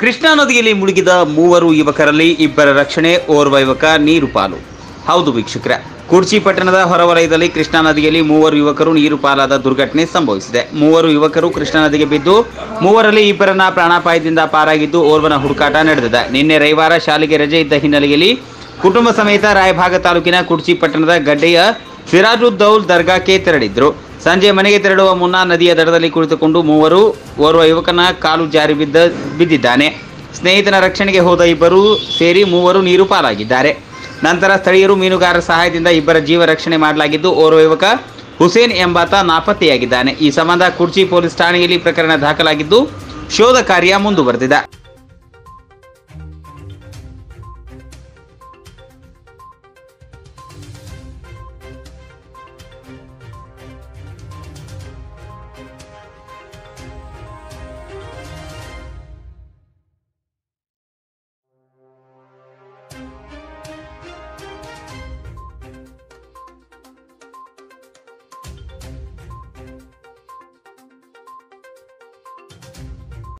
ಕೃಷ್ಣಾ ನದಿಯಲ್ಲಿ ಮುಳುಗಿದ ಮೂವರು ಯುವಕರಲ್ಲಿ ಇಬ್ಬರ ರಕ್ಷಣೆ ಓರ್ವ ಯುವಕ ನೀರು ಪಾಲು ಹೌದು ವೀಕ್ಷಕರೇ ಕುರ್ಚಿ ಪಟ್ಟಣದ ಹೊರವಲಯದಲ್ಲಿ ಕೃಷ್ಣಾ ನದಿಯಲ್ಲಿ ಮೂವರು ಯುವಕರು ನೀರು ಪಾಲಾದ ದುರ್ಘಟನೆ ಸಂಭವಿಸಿದೆ ಮೂವರು ಯುವಕರು ಕೃಷ್ಣಾ ನದಿಗೆ ಬಿದ್ದು ಮೂವರಲ್ಲಿ ಇಬ್ಬರನ್ನ ಪ್ರಾಣಾಪಾಯದಿಂದ ಪಾರಾಗಿದ್ದು ಓರ್ವನ ಹುಡುಕಾಟ ನಡೆದಿದೆ ನಿನ್ನೆ ರವಿವಾರ ಶಾಲೆಗೆ ರಜೆ ಇದ್ದ ಹಿನ್ನೆಲೆಯಲ್ಲಿ ಕುಟುಂಬ ಸಮೇತ ರಾಯಭಾಗ ತಾಲೂಕಿನ ಕುರ್ಚಿ ಪಟ್ಟಣದ ಗಡ್ಡೆಯ ಸಿರಾಜುದ್ದೌಲ್ ದರ್ಗಾಕ್ಕೆ ತೆರಳಿದ್ರು ಸಂಜೆ ಮನೆಗೆ ತೆರಳುವ ಮುನ್ನ ನದಿಯ ದಡದಲ್ಲಿ ಕುಳಿತುಕೊಂಡು ಮೂವರು ಓರ್ವ ಯುವಕನ ಕಾಲು ಜಾರಿ ಬಿದ್ದ ಬಿದ್ದಿದ್ದಾನೆ ಸ್ನೇಹಿತನ ರಕ್ಷಣೆಗೆ ಹೋದ ಇಬ್ಬರು ಸೇರಿ ಮೂವರು ನೀರು ಪಾಲಾಗಿದ್ದಾರೆ ನಂತರ ಸ್ಥಳೀಯರು ಮೀನುಗಾರರ ಸಹಾಯದಿಂದ ಇಬ್ಬರ ಜೀವ ರಕ್ಷಣೆ ಮಾಡಲಾಗಿದ್ದು ಓರ್ವ ಯುವಕ ಹುಸೇನ್ ಎಂಬಾತ ನಾಪತ್ತೆಯಾಗಿದ್ದಾನೆ ಈ ಸಂಬಂಧ ಕುರ್ಚಿ ಪೊಲೀಸ್ ಠಾಣೆಯಲ್ಲಿ ಪ್ರಕರಣ ದಾಖಲಾಗಿದ್ದು ಶೋಧ ಕಾರ್ಯ ಮುಂದುವರೆದಿದೆ